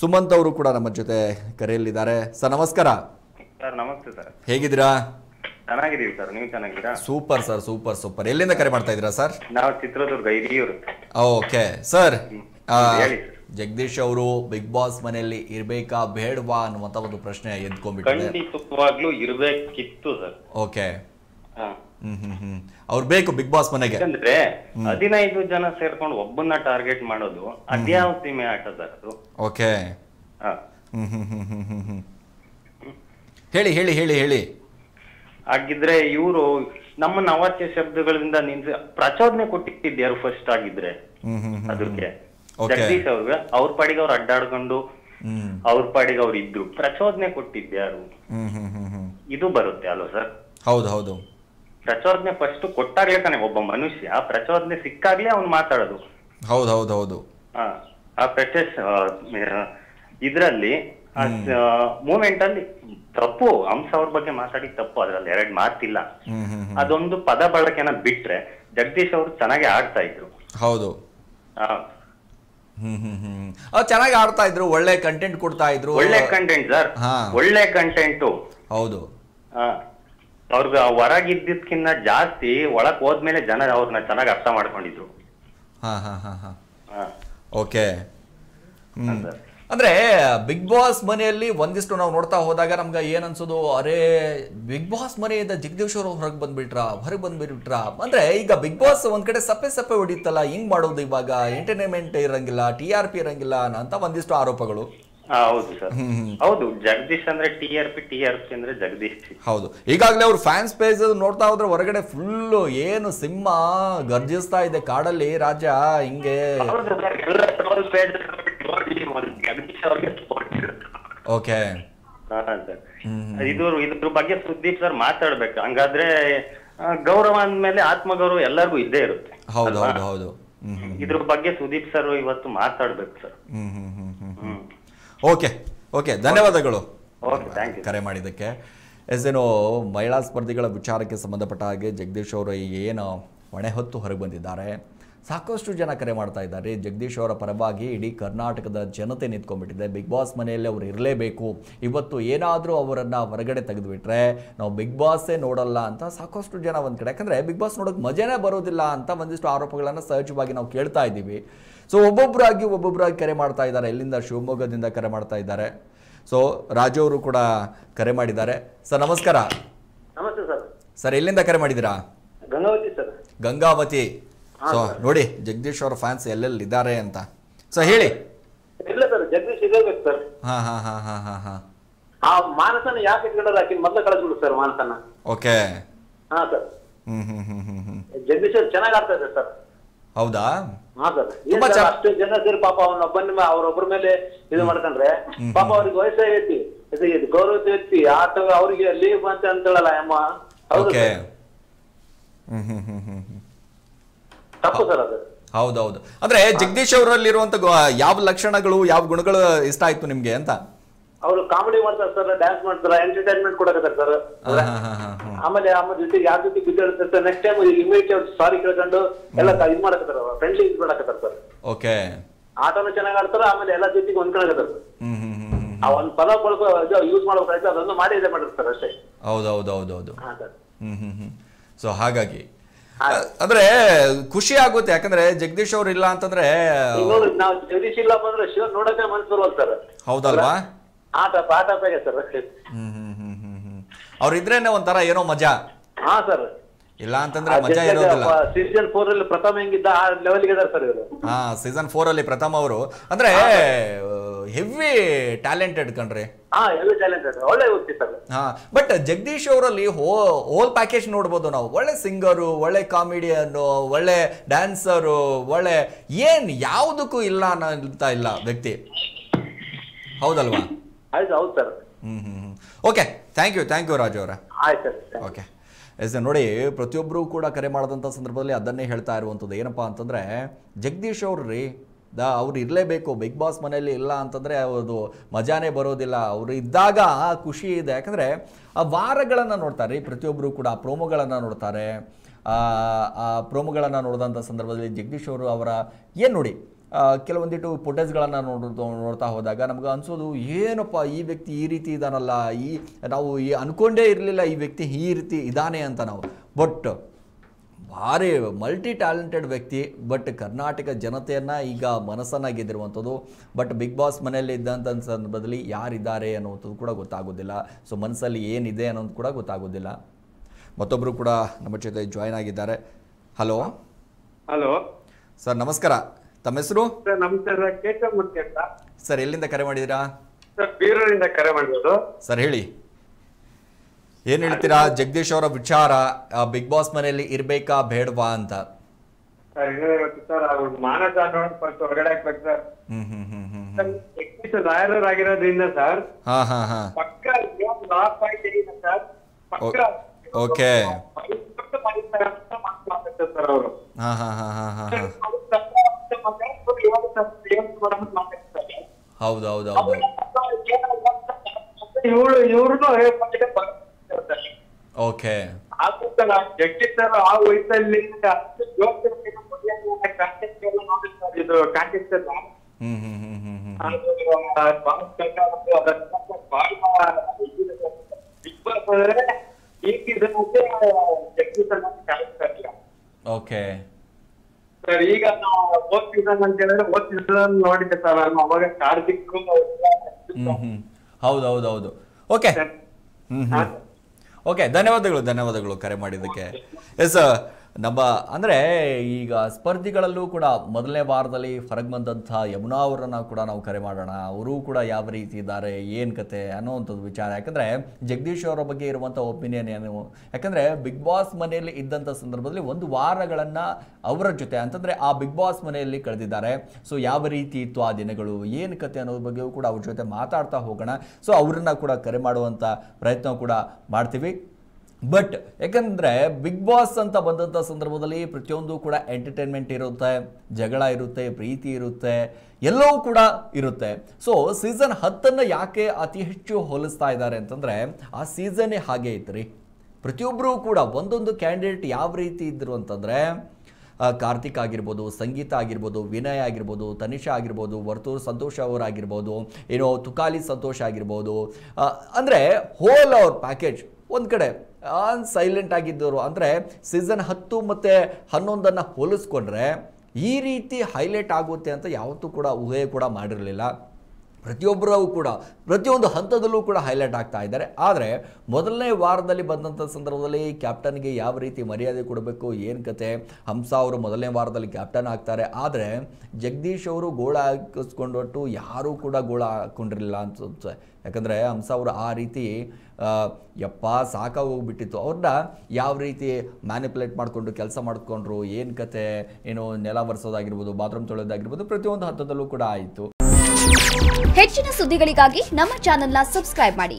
ಸುಮಂತ್ ಅವರು ಕೂಡ ನಮ್ಮ ಜೊತೆ ಕರೆಯಲ್ಲಿದ್ದಾರೆ ಸರ್ ನಮಸ್ಕಾರ ಸರ್ ನಮಸ್ತೆ ಸರ್ ಹೇಗಿದ್ದೀರಾ ಚೆನ್ನಾಗಿದ್ದೀವಿ ಸರ್ ನೀವು ಚೆನ್ನಾಗಿದ್ದೀರಾ ಸೂಪರ್ ಸರ್ ಸೂಪರ್ ಸೂಪರ್ ಎಲ್ಲಿಂದ ಕರೆ ಮಾಡ್ತಾ ಇದ್ದೀರಾ ಸರ್ ನಾವು ಚಿತ್ರದುರ್ಗ ಹಿರಿಯೂರು ಓಕೆ ಸರ್ ಆ, ಹೇಳಿ ಸರ್. ಜಗದೀಶ್ ಅವರು ಬಿಗ್ ಬಾಸ್ ಮನೆಯಲ್ಲಿ ಇರ್ಬೇಕಾ ಬೇಡವಾ ಅನ್ನುವಂತ ಒಂದು ಪ್ರಶ್ನೆ ಎದ್ಕೊಂಡ್ಬಿಟ್ಟಿದೆ ಖಂಡಿತವಾಗ್ಲೂ ಇರ್ಬೇಕಿತ್ತು ಸರ್ ಓಕೆ ಹಾ. ಹ್ಮ್ ಹ್ಮ್ ಹ್ಮ್ ಅವ್ರು ಬೇಕು ಬಿಗ್ ಬಾಸ್ ಮನೆಗೆ ಯಾಕಂದ್ರೆ ಹದಿನೈದು ಜನ ಸೇರ್ಕೊಂಡು ಒಬ್ಬನ್ನ ಟಾರ್ಗೆಟ್ ಮಾಡೋದು ಅದ್ಯಾವ ಸೀಮೆ ಆಟ ಸರ್ ಅದು ಓಕೆ ಹಾ. ಹ್ಮ್ ಹ್ಮ್ ಹ್ಮ್ ಹ್ಮ್ ಹ್ಮ್ ಹ್ಮ್ ಹೇಳಿ ಹೇಳಿ ಹೇಳಿ ಹೇಳಿ ಹಾಗಿದ್ರೆ ಇವರು ನಮ್ಮ ಅವಾಚ್ಯ ಶಬ್ದಗಳಿಂದ ನಿನ್ಸ ಪ್ರಚೋದನೆ ಕೊಟ್ಟಿದ್ಯಾರು ಫಸ್ಟ್ ಆಗಿದ್ರೆ ಹ್ಮ್ ಹ್ಮ್ ಹ್ಮ್ ಅದಕ್ಕೆ Okay. ಜಗದೀಶ್ ಅವ್ರಿಗೆ ಅವ್ರ ಪಾಡಿಗೆ ಅವ್ರು ಅಡ್ಡಾಡ್ಕೊಂಡು ಹ್ಮ್ ಅವ್ರ ಪಾಡಿಗೆ ಅವ್ರು ಇದ್ರು ಪ್ರಚೋದನೆ ಕೊಟ್ಟಿದ್ಯಾರು ಹ್ಮ್ ಹ್ಮ್ ಹ್ಮ್ ಹ್ಮ್ ಇದು ಬರುತ್ತೆ ಅಲ್ವಾ ಸರ್ ಹೌದು ಹೌದು ಪ್ರಚೋದನೆ ಫಸ್ಟ್ ಕೊಟ್ಟಾಗ್ಲೇ ತಾನೆ ಒಬ್ಬ ಮನುಷ್ಯ ಪ್ರಚೋದನೆ ಸಿಕ್ಕಾಗ್ಲೇ ಅವ್ನು ಮಾತಾಡೋದು ಹೌದು ಹೌದು ಹೌದು ಆ, ಆ ಪ್ರಚೋದ್ ಇದ್ರಲ್ಲಿ ಮೂಮೆಂಟ್ ಅಲ್ಲಿ ತಪ್ಪು ಹಂಸ ಅವ್ರ ಬಗ್ಗೆ ಮಾತಾಡಿ ತಪ್ಪು ಅದ್ರಲ್ಲಿ ಎರಡ್ ಮಾತಿಲ್ಲ ಹ್ಮ್ ಹ್ಮ್ ಹ್ಮ್ ಅದೊಂದು ಪದ ಬಳಕೆನ ಬಿಟ್ರೆ ಜಗದೀಶ್ ಅವರು ಚೆನ್ನಾಗಿ ಆಡ್ತಾ ಇದ್ರು ಹೌದು ಆ, ಹ್ಮ್ ಹ್ಮ್ ಹ್ಮ್ ಅವ್ರು ಚೆನ್ನಾಗಿ ಆಡ್ತಾ ಇದ್ರು ಒಳ್ಳೆ ಕಂಟೆಂಟ್ ಕೊಡ್ತಾ ಇದ್ರು ಒಳ್ಳೆ ಕಂಟೆಂಟ್ ಸರ್ ಹಾ. ಒಳ್ಳೆ ಕಂಟೆಂಟು ಹೌದು ಅವ್ರಿಗೆ ಹೊರಗಿದ್ದಕ್ಕಿಂತ ಜಾಸ್ತಿ ಒಳಗ್ ಹೋದ್ಮೇಲೆ ಜನ ಅವ್ರನ್ನ ಚೆನ್ನಾಗಿ ಅರ್ಥ ಮಾಡ್ಕೊಂಡಿದ್ರು ಹಾ ಹಾ ಹಾ ಹಾ ಹಾ. ಓಕೆ ಹ್ಮ್ ಹಾ, ಸರ್. ಅಂದ್ರೆ ಬಿಗ್ ಬಾಸ್ ಮನೆಯಲ್ಲಿ ಒಂದಿಷ್ಟು ನಾವು ನೋಡ್ತಾ ಹೋದಾಗ ನಮ್ಗೆ ಏನ್ ಅನ್ಸೋದು ಅರೇ ಬಿಗ್ ಬಾಸ್ ಮನೆಯಿಂದ ಜಗದೀಶ್ ಅವರು ಹೊರಗೆ ಬಂದ್ಬಿಟ್ರ ಹೊರಗೆ ಬಂದ್ಬಿಟ್ರ ಅಂದ್ರೆ ಈಗ ಬಿಗ್ ಬಾಸ್ ಒಂದ್ ಕಡೆ ಸಪ್ಪೆ ಸಪ್ಪೆ ಹೊಡಿತಲ್ಲ ಹಿಂಗ್ ಮಾಡೋದು ಇವಾಗ ಎಂಟರ್ಟೈನ್ಮೆಂಟ್ ಇರಂಗಿಲ್ಲ ಟಿ ಆರ್ ಪಿ ಇರಂಗಿಲ್ಲ ಅಂತ ಒಂದಿಷ್ಟು ಆರೋಪಗಳು ಹಾ, ಹೌದು ಸರ್ ಹ್ಮ್ ಹ್ಮ್ ಹೌದು ಜಗದೀಶ್ ಅಂದ್ರೆ T R P T R P ಅಂದ್ರೆ ಜಗದೀಶ್ ಹೌದು ಈಗಾಗಲೇ ಅವ್ರ ಫ್ಯಾನ್ಸ್ ಪೇಜ್ ನೋಡ್ತಾ ಹೋದ್ರೆ ಹೊರಗಡೆ ಫುಲ್ಲು ಏನು ಸಿಂಹ ಗರ್ಜಿಸ್ತಾ ಇದೆ ಕಾಡಲ್ಲಿ ರಾಜ ಹಿಂಗೆ ಹೌದು ಸರ್, ಎಲ್ಲ troll page ನೋಡಿ ಒಂದು ಜಗದೀಶ್ ಅವ್ರಿಗೆ support ಇರುತ್ತೆ. ಓಕೆ ಹಾ, ಸರ್. ಇದು ಇದ್ರ ಬಗ್ಗೆ ಸುದೀಪ್ ಸರ್ ಮಾತಾಡ್ಬೇಕು ಹಂಗಾದ್ರೆ ಆ, ಗೌರವ ಅಂದ್ಮೇಲೆ ಆತ್ಮಗೌರವ ಎಲ್ಲರಿಗೂ ಇದ್ದೇ ಇರುತ್ತೆ ಹೌದು ಅಲ್ವಾ? ಹೌದು ಹೌದು ಹ್ಮ್ ಹ್ಮ್ ಇದ್ರ ಬಗ್ಗೆ ಸುದೀಪ್ ಸರ್ ಇವತ್ತು ಮಾತಾಡ್ಬೇಕು ಸರ್ ಹ್ಮ್ ಹ್ಮ್ ಹ್ಮ್ ಹ್ಮ್ ಹ್ಮ್ ಓಕೆ ಓಕೆ ಧನ್ಯವಾದಗಳು ಓಕೆ ಥ್ಯಾಂಕ್ ಯು ಕರೆ ಮಾಡಿದ್ದಕ್ಕೆ ಎಸ್ ಏನು ಮಹಿಳಾ ಸ್ಪರ್ಧಿಗಳ ವಿಚಾರಕ್ಕೆ ಸಂಬಂಧಪಟ್ಟ ಹಾಗೆ ಜಗದೀಶ್ ಅವರು ಏನು ಹೊಣೆ ಹೊತ್ತು ಹೊರಗೆ ಬಂದಿದ್ದಾರೆ ಸಾಕಷ್ಟು ಜನ ಕರೆ ಮಾಡ್ತಾ ಇದ್ದಾರೆ ಜಗದೀಶ್ ಅವರ ಪರವಾಗಿ ಇಡೀ ಕರ್ನಾಟಕದ ಜನತೆ ನಿಂತ್ಕೊಂಡ್ಬಿಟ್ಟಿದೆ ಬಿಗ್ ಬಾಸ್ ಮನೆಯಲ್ಲಿ ಅವರು ಇರಲೇಬೇಕು ಇವತ್ತು ಏನಾದರೂ ಅವರನ್ನು ಹೊರಗಡೆ ತೆಗೆದುಬಿಟ್ರೆ ನಾವು ಬಿಗ್ ಬಾಸೇ ನೋಡಲ್ಲ ಅಂತ ಸಾಕಷ್ಟು ಜನ ಒಂದು ಕಡೆ ಯಾಕಂದರೆ ಬಿಗ್ ಬಾಸ್ ನೋಡೋಕೆ ಮಜಾನೇ ಬರೋದಿಲ್ಲ ಅಂತ ಒಂದಿಷ್ಟು ಆರೋಪಗಳನ್ನು ಸಹಜವಾಗಿ ನಾವು ಕೇಳ್ತಾ ಇದ್ದೀವಿ ಸೊ ಒಬ್ಬೊಬ್ಬರಾಗಿ ಒಬ್ಬೊಬ್ಬರಾಗಿ ಕರೆ ಮಾಡ್ತಾ ಇದ್ದಾರೆ ಇಲ್ಲಿಂದ ಶಿವಮೊಗ್ಗದಿಂದ ಕರೆ ಮಾಡ್ತಾ ಇದ್ದಾರೆ ಸೊ ರಾಜು ಅವರು ಕೂಡ ಕರೆ ಮಾಡಿದ್ದಾರೆ ಸರ್ ನಮಸ್ಕಾರ ನಮಸ್ತೆ ಸರ್ ಸರ್ ಎಲ್ಲಿಂದ ಕರೆ ಮಾಡಿದ್ದೀರಾ ಗಂಗಾವತಿ ಸರ್ ಗಂಗಾವತಿ ಸೊ ನೋಡಿ ಜಗದೀಶ್ ಅವರ ಫ್ಯಾನ್ಸ್ ಎಲ್ಲೆಲ್ಲಿ ಇದ್ದಾರೆ ಅಂತ ಸೊ ಹೇಳಿ ಇಲ್ಲ ಸರ್ ಜಗದೀಶ್ ಇರಬೇಕು ಸರ್ ಹಾಂ ಹಾಂ ಹಾಂ ಹಾಂ ಹಾಂ ಹಾಂ ಆ ಮಾನಸನ ಯಾಕೆ ಇಟ್ಕೊಂಡ್ರೆ ಆಕಿನ ಮೊದ್ಲು ಕಳಿಸ್ಬಿಡು ಸರ್ ಮಾನಸನ ಓಕೆ ಹಾ ಸರ್ ಹ್ಞೂ ಹ್ಞೂ ಹ್ಞೂ ಹ್ಞೂ ಹ್ಞೂ ಜಗದೀಶ್ ಅವ್ರು ಚೆನ್ನಾಗ್ ಆಡ್ತಾ ಇದ್ದಾರೆ ಸರ್ ಹೌದಾ ಹಾ ಸರ್ ತುಂಬಾ ಚೆನ್ನ- ಅಷ್ಟು ಜನ ಸೇರಿ ಪಾಪ ಅವನೊಬ್ಬನ ಅವ್ರೊಬ್ಬರ ಮೇಲೆ ಇದು ಮಾಡ್ಕೊಂಡ್ರೆ ಪಾಪ ಅವ್ರಿಗೆ ವಯಸ್ಸಾಗೈತಿ ಇದು ಇದು ಗೌರವ ವ್ಯಕ್ತಿ ಆಟ ಅವ್ರಿಗೆ ಲೀವ್ ಅಂತ ಅಂತೇಳಲ್ಲ ಅಮ್ಮ ಹೌದು ಓಕೆ ಸರ್. ಹ್ಞೂ ಹ್ಞೂ ಹ್ಞೂ ಹ್ಞೂ ಹ್ಞೂ ತಪ್ಪು ಸರ್ ಅದು ಹೌದೌದು ಅಂದ್ರೆ ಜಗದೀಶ್ ಅವರಲ್ಲಿರುವಂತ ಯಾವ ಲಕ್ಷಣಗಳು ಯಾವ ಗುಣಗಳು ಇಷ್ಟ ಆಯ್ತು ನಿಮ್ಗೆ ಅಂತ ಅವ್ರು ಕಾಮಿಡಿ ಮಾಡ್ತಾರೆ ಸರ್ ಡ್ಯಾನ್ಸ್ ಮಾಡ್ತಾರೆ ಎಂಟರ್ಟೈನ್ಮೆಂಟ್ ಕೊಡಕತ್ತಾರೆ ಸರ್ ಹಾ, ಹಾ, ಹಾ, ಹಾ, ಹಾ. ಆಮೇಲೆ ಆಮೇಲೆ ಆಮೇಲೆ ಜೊತೆಗೆ ಯಾರ ಜೊತೆ ಬಿದ್ದಾಡುತ್ತೆ ಸರ್ ನೆಕ್ಸ್ಟ್ ಟೈಮ್ ಇಮಿಡಿಯೇಟ್ ಅವ್ರು ಸಾರಿ ಕೇಳ್ಕೊಂಡು ಎಲ್ಲ ಇದ್ ಮಾಡಕತ್ತಾರ ಫ್ರೆಂಡ್ಲಿ ಇದ್ ಮಾಡಕತ್ತಾರ ಸರ್ ಓಕೆ ಆಟನು ಚೆನ್ನಾಗ್ ಆಡ್ತಾರ ಆಮೇಲೆ ಎಲ್ಲ ಜೊತೆಗೆ ಹೊಂದ್ಕೊಳಕತ್ತಾರ ಹ್ಮ್ ಹ್ಮ್ ಹ್ಮ್ ಹ್ಮ್ ಆ ಒಂದ್ ಪದ ಬಳಕೋ ಯೂಸ್ ಮಾಡ್ಬೇಕಾಯ್ತು ಅದನ್ನು ಮಾಡಿ ಇದೆ ಮಾಡಿರ್ತಾರೆ ಅಷ್ಟೇ ಹೌದೌದೌದೌದು ಹಾ ಸರ್ ಹ್ಮ್ ಹ್ಮ್ ಹ್ಮ್ ಸೊ ಹಾಗಾಗಿ ಹಾ. ಅಂದ್ರೆ ಖುಷಿ ಆಗುತ್ತೆ ಯಾಕಂದ್ರೆ ಜಗದೀಶ್ ಅವ್ರು ಇಲ್ಲ ಅಂತಂದ್ರೆ ಈಗ ನೋಡ್ರಿ ನಾವು ಜಗದೀಶ್ ಇಲ್ಲ ಬಂದ್ರೆ ಶಿವ ನೋಡಕ್ಕೆ ಮನ್ಸು ಬರುವಲ್ ಸರ್ ಹೌದಲ್ವಾ ಆಟ ಆಟ ಬೇಗ ಸರ್ ಹ್ಮ್ ಹ್ಮ್ ಹ್ಮ್ ಹ್ಮ್ ಹ್ಮ್ ಅವ್ರಿದ್ರೇನೆ ಒಂಥರ ಏನೋ ಮಜಾ ಹಾ ಸರ್ ಇಲ್ಲ ಅಂತಂದ್ರೆ ಮಜಾ ಇರೋದಿಲ್ಲ ಸೀಸನ್ ಫೋರ್ ಅಲ್ಲಿ ಪ್ರಥಮ ಹೆಂಗಿದ್ದ ಆ ಲೆವೆಲ್ಗೆ ಇದಾರೆ ಸರ್ ಇವರು ಹಾ ಸೀಸನ್ ಫೋರ್ ಅಲ್ಲಿ ಪ್ರಥಮ ಅವರು ಅಂದ್ರೆ ಹೆವಿ ಟ್ಯಾಲೆಂಟೆಡ್ ಕಣ್ರಿ ಹಾ ಎಲ್ಲ ಟ್ಯಾಲೆಂಟೆಡ್ ಒಳ್ಳೆ ವ್ಯಕ್ತಿ ಸರ್ ಹಾ ಬಟ್ ಜಗದೀಶ್ ಅವರಲ್ಲಿ ಹೋ ಹೋಲ್ ಪ್ಯಾಕೇಜ್ ನೋಡ್ಬೋದು ನಾವು ಒಳ್ಳೆ ಸಿಂಗರು ಒಳ್ಳೆ ಕಾಮಿಡಿಯನ್ನು ಒಳ್ಳೆ ಡ್ಯಾನ್ಸರು ಒಳ್ಳೆ ಏನ್ ಯಾವುದಕ್ಕೂ ಇಲ್ಲ ಅನ್ನೋಂತ ಇಲ್ಲ ವ್ಯಕ್ತಿ ಹೌದಲ್ವಾ ಆಯ್ತು ಹೌದು ಸರ್ ಹ್ಮ್ ಹ್ಮ್ ಹ್ಮ್ okay thank you thank you Raju ಅವರ ಆಯ್ತು ಸರ್ ಓಕೆ ಎಸ್ ನೋಡಿ ಪ್ರತಿಯೊಬ್ಬರು ಕೂಡ ಕರೆ ಮಾಡಿದಂಥ ಸಂದರ್ಭದಲ್ಲಿ ಅದನ್ನೇ ಹೇಳ್ತಾ ಇರುವಂಥದ್ದು ಏನಪ್ಪ ಅಂತಂದರೆ ಜಗದೀಶ್ ಅವ್ರು ರೀ ದ ಅವ್ರು ಇರಲೇಬೇಕು ಬಿಗ್ ಬಾಸ್ ಮನೆಯಲ್ಲಿ ಇಲ್ಲ ಅಂತಂದರೆ ಅದು ಮಜಾನೇ ಬರೋದಿಲ್ಲ ಅವರು ಇದ್ದಾಗ ಆ ಖುಷಿ ಇದೆ ಯಾಕಂದರೆ ಆ ವಾರಗಳನ್ನು ನೋಡ್ತಾರೆ ಪ್ರತಿಯೊಬ್ಬರು ಕೂಡ ಪ್ರೋಮೋಗಳನ್ನು ನೋಡ್ತಾರೆ ಆ ಆ ಪ್ರೋಮೋಗಳನ್ನು ನೋಡಿದಂಥ ಸಂದರ್ಭದಲ್ಲಿ ಜಗದೀಶ್ ಅವರು ಅವರ ಏನು ನೋಡಿ ಆ, ಕೆಲವೊಂದಿಟ್ಟು ಫುಟೇಜ್ಗಳನ್ನು ನೋಡ್ ನೋಡ್ತಾ ಹೋದಾಗ ನಮ್ಗೆ ಅನ್ಸೋದು ಏನಪ್ಪ ಈ ವ್ಯಕ್ತಿ ಈ ರೀತಿ ಇದಾನಲ್ಲ ಈ ನಾವು ಈ ಅನ್ಕೊಂಡೇ ಇರಲಿಲ್ಲ ಈ ವ್ಯಕ್ತಿ ಈ ರೀತಿ ಇದ್ದಾನೆ ಅಂತ ನಾವು ಬಟ್ ಭಾರಿ ಮಲ್ಟಿ ಟ್ಯಾಲೆಂಟೆಡ್ ವ್ಯಕ್ತಿ ಬಟ್ ಕರ್ನಾಟಕ ಜನತೆಯನ್ನು ಈಗ ಮನಸ್ಸನ್ನು ಗೆದ್ದಿರುವಂಥದ್ದು ಬಟ್ ಬಿಗ್ ಬಾಸ್ ಮನೆಯಲ್ಲಿ ಇದ್ದಂಥ ಸಂದರ್ಭದಲ್ಲಿ ಯಾರಿದ್ದಾರೆ ಅನ್ನುವಂಥದ್ದು ಕೂಡ ಗೊತ್ತಾಗೋದಿಲ್ಲ ಸೊ ಮನಸ್ಸಲ್ಲಿ ಏನಿದೆ ಅನ್ನೋದು ಕೂಡ ಗೊತ್ತಾಗೋದಿಲ್ಲ ಮತ್ತೊಬ್ಬರು ಕೂಡ ನಮ್ಮ ಜೊತೆ ಜಾಯ್ನ್ ಆಗಿದ್ದಾರೆ ಹಲೋ ಹಲೋ ಸರ್ ನಮಸ್ಕಾರ ತಮ್ಮ ಹೆಸರು ಸರ್ ನಮಸ್ತೆ ಸರ್ ಕೇಶವ್ ಮೂರ್ತಿ ಅಂತ ಸರ್ ಎಲ್ಲಿಂದ ಕರೆ ಮಾಡಿದ್ದೀರಾ ಸರ್ ಬೀರೂರಿಂದ ಕರೆ ಮಾಡಿರೋದು ಸರ್ ಹೇಳಿ ಏನು ಹೇಳ್ತೀರಾ ಜಗದೀಶ್ ಅವರ ವಿಚಾರ ಬಿಗ್ ಬಾಸ್ ಮನೆಯಲ್ಲಿ ಇರಬೇಕಾ ಬೇಡವಾ ಅಂತ ಸರ್ ಇದು ಇವತ್ತು ಸರ್ ಅವ್ರು ಮಾನಸ ನೋಡಿ ಫಸ್ಟ್ ಹೊರಗಡೆ ಹಾಕ್ಬೇಕು ಸರ್ ಹ್ಮ್ ಹ್ಮ್ ಹ್ಮ್ ಹ್ಮ್ ಸರ್ ಎಕ್ಸಿಸ್ ಲಾಯರ್ ಆಗಿರೋದ್ರಿಂದ ಸರ್ ಹಾ ಹಾ ಹಾ ಪಕ್ಕ ಲಾ ಪಾಯಿಂಟ್ ಏನಿದೆ ಸರ್ ಪಕ್ಕ ಓ- ಓಕೆ. ಮಾತಾಡ್ತಾರೆ ಸರ್ ಅವರು ಹಾ ಹಾ ಹಾ ಹಾ ಹಾ ಹಾ ಹೌದು ಹೌದು ಹೌದು ಇವಳು ಇವ್ರನ್ನು ಓಕೆ ಆಗುತ್ತಲ್ಲ ಜಗದೀಶ್ ಸರ್ ಆ ವಯಸ್ಸಲ್ಲಿ ಅಷ್ಟು ಯೋಚನೆ ಬಗೆಹರಿಯುವ context ಎಲ್ಲ ನೋಡಿ ಸರ್ ಇದು ಕಾಂಟೆಕ್ಟ್ ಎಲ್ಲ ಹ್ಮ್ ಹ್ಮ್ ಹ್ಮ್ ಹ್ಮ್ ಹ್ಮ್ ಅದು, ಆ, ಸ್ವಾಮಿ ಕರ್ನಾಟಕ ಅದನ್ನ ಬಹಳ ಇದಿದೆ ಸರ್. ಬಿಗ್ ಬಾಸ್ ಅಂದ್ರೆ ಈಗಿದ್ರೆ ಜಗದೀಶ್ ಸರ್ ನಮ್ಗೆ ಕಾಣಿಸ್ತಾ ಇಲ್ಲ ಓಕೆ ಸರ್ ಈಗ ನಾವು ಓದ್ ಸೀಸನ್ ಅಂತ ಹೇಳಿದ್ರೆ ಓದ್ ಸೀಸನ್ ನೋಡಿದ್ದೆ ಸರ್ ನಾನು ಅವಾಗ ಕಾರ್ತಿಕ್ ಹ್ಮ್ ಹ್ಮ್ ಹೌದು ಹೌದು ಹೌದು ಓಕೆ ಹ್ಮ್ ಹ್ಮ್ ಓಕೆ ಧನ್ಯವಾದಗಳು ಧನ್ಯವಾದಗಳು ಕರೆ ಮಾಡಿದ್ದಕ್ಕೆ ಎಸ್ ನಮ್ಮ ಅಂದರೆ ಈಗ ಸ್ಪರ್ಧಿಗಳಲ್ಲೂ ಕೂಡ ಮೊದಲನೇ ವಾರದಲ್ಲಿ ಹೊರಗೆ ಬಂದಂಥ ಯಮುನಾ ಅವರನ್ನು ಕೂಡ ನಾವು ಕರೆ ಮಾಡೋಣ ಅವರು ಕೂಡ ಯಾವ ರೀತಿ ಇದ್ದಾರೆ ಏನು ಕತೆ ಅನ್ನೋವಂಥದ್ದು ವಿಚಾರ ಯಾಕಂದರೆ ಜಗದೀಶ್ ಅವರ ಬಗ್ಗೆ ಇರುವಂಥ ಒಪಿನಿಯನ್ ಏನು ಯಾಕಂದರೆ ಬಿಗ್ ಬಾಸ್ ಮನೆಯಲ್ಲಿ ಇದ್ದಂಥ ಸಂದರ್ಭದಲ್ಲಿ ಒಂದು ವಾರಗಳನ್ನು ಅವರ ಜೊತೆ ಅಂತಂದರೆ ಆ ಬಿಗ್ ಬಾಸ್ ಮನೆಯಲ್ಲಿ ಕಳೆದಿದ್ದಾರೆ ಸೊ ಯಾವ ರೀತಿ ಇತ್ತು ಆ ದಿನಗಳು ಏನು ಕತೆ ಅನ್ನೋದ್ರ ಬಗ್ಗೆಯೂ ಕೂಡ ಅವ್ರ ಜೊತೆ ಮಾತಾಡ್ತಾ ಹೋಗೋಣ ಸೊ ಅವರನ್ನ ಕೂಡ ಕರೆ ಮಾಡುವಂಥ ಪ್ರಯತ್ನ ಕೂಡ ಮಾಡ್ತೀವಿ ಬಟ್ ಯಾಕಂದರೆ ಬಿಗ್ ಬಾಸ್ ಅಂತ ಬಂದಂಥ ಸಂದರ್ಭದಲ್ಲಿ ಪ್ರತಿಯೊಂದು ಕೂಡ ಎಂಟರ್ಟೈನ್ಮೆಂಟ್ ಇರುತ್ತೆ ಜಗಳ ಇರುತ್ತೆ ಪ್ರೀತಿ ಇರುತ್ತೆ ಎಲ್ಲವೂ ಕೂಡ ಇರುತ್ತೆ ಸೊ ಸೀಸನ್ ಹತ್ತನ್ನು ಯಾಕೆ ಅತಿ ಹೆಚ್ಚು ಹೋಲಿಸ್ತಾ ಇದ್ದಾರೆ ಅಂತಂದರೆ ಆ ಸೀಸನ್ನೇ ಹಾಗೆ ಇತ್ತು ಪ್ರತಿಯೊಬ್ಬರೂ ಕೂಡ ಒಂದೊಂದು ಕ್ಯಾಂಡಿಡೇಟ್ ಯಾವ ರೀತಿ ಇದ್ದರು ಅಂತಂದರೆ ಆ, ಕಾರ್ತಿಕ್ ಆಗಿರ್ಬೋದು ಸಂಗೀತ ಆಗಿರ್ಬೋದು ವಿನಯ್ ಆಗಿರ್ಬೋದು ತನಿಷಾ ಆಗಿರ್ಬೋದು ವರ್ತೂರ್ ಸಂತೋಷ್ ಅವರಾಗಿರ್ಬೋದು ಏನೋ ತುಕಾಲಿ ಸಂತೋಷ್ ಆಗಿರ್ಬೋದು ಅಂದರೆ ಹೋಲ್ ಅವ್ರ ಪ್ಯಾಕೇಜ್ ಒಂದು ಕಡೆ ಸೈಲೆಂಟ್ ಆಗಿದ್ದವರು ಅಂದರೆ ಸೀಸನ್ ಹತ್ತು ಮತ್ತು ಹನ್ನೊಂದನ್ನು ಹೋಲಿಸ್ಕೊಂಡ್ರೆ ಈ ರೀತಿ ಹೈಲೈಟ್ ಆಗುತ್ತೆ ಅಂತ ಯಾವತ್ತೂ ಕೂಡ ಊಹೆ ಕೂಡ ಮಾಡಿರಲಿಲ್ಲ ಪ್ರತಿಯೊಬ್ಬರೂ ಕೂಡ ಪ್ರತಿಯೊಂದು ಹಂತದಲ್ಲೂ ಕೂಡ ಹೈಲೈಟ್ ಆಗ್ತಾ ಇದ್ದಾರೆ ಆದರೆ ಮೊದಲನೇ ವಾರದಲ್ಲಿ ಬಂದಂಥ ಸಂದರ್ಭದಲ್ಲಿ ಕ್ಯಾಪ್ಟನ್ಗೆ ಯಾವ ರೀತಿ ಮರ್ಯಾದೆ ಕೊಡಬೇಕು ಏನು ಕತೆ ಹಂಸ ಅವರು ಮೊದಲನೇ ವಾರದಲ್ಲಿ ಕ್ಯಾಪ್ಟನ್ ಆಗ್ತಾರೆ ಆದರೆ ಜಗದೀಶ್ ಅವರು ಗೋಳ ಹಾಕಿಸ್ಕೊಂಡ್ಬಿಟ್ಟು ಯಾರೂ ಕೂಡ ಗೋಳ ಹಾಕ್ಕೊಂಡಿರಲಿಲ್ಲ ಅನ್ಸುತ್ತೆ ಯಾಕಂದರೆ ಹಂಸ ಅವರು ಆ ರೀತಿ ಆ, ಯಪ್ಪ ಸಾಕಾಗಿ ಹೋಗ್ಬಿಟ್ಟಿತ್ತು ಅವ್ರನ್ನ ಯಾವ ರೀತಿ ಮ್ಯಾನಿಪುಲೇಟ್ ಮಾಡಿಕೊಂಡು ಕೆಲಸ ಮಾಡಿಕೊಂಡ್ರು ಏನು ಕತೆ ಏನು ನೆಲ ಒರೆಸೋದಾಗಿರ್ಬೋದು ಬಾತ್ರೂಮ್ ತೊಳೆಯೋದಾಗಿರ್ಬೋದು ಪ್ರತಿಯೊಂದು ಹಂತದಲ್ಲೂ ಕೂಡ ಆಯಿತು ಹೆಚ್ಚಿನ ಸುದ್ದಿಗಳಿಗಾಗಿ ನಮ್ಮ ಚಾನೆಲ್ನ ಸಬ್ಸ್ಕ್ರೈಬ್ ಮಾಡಿ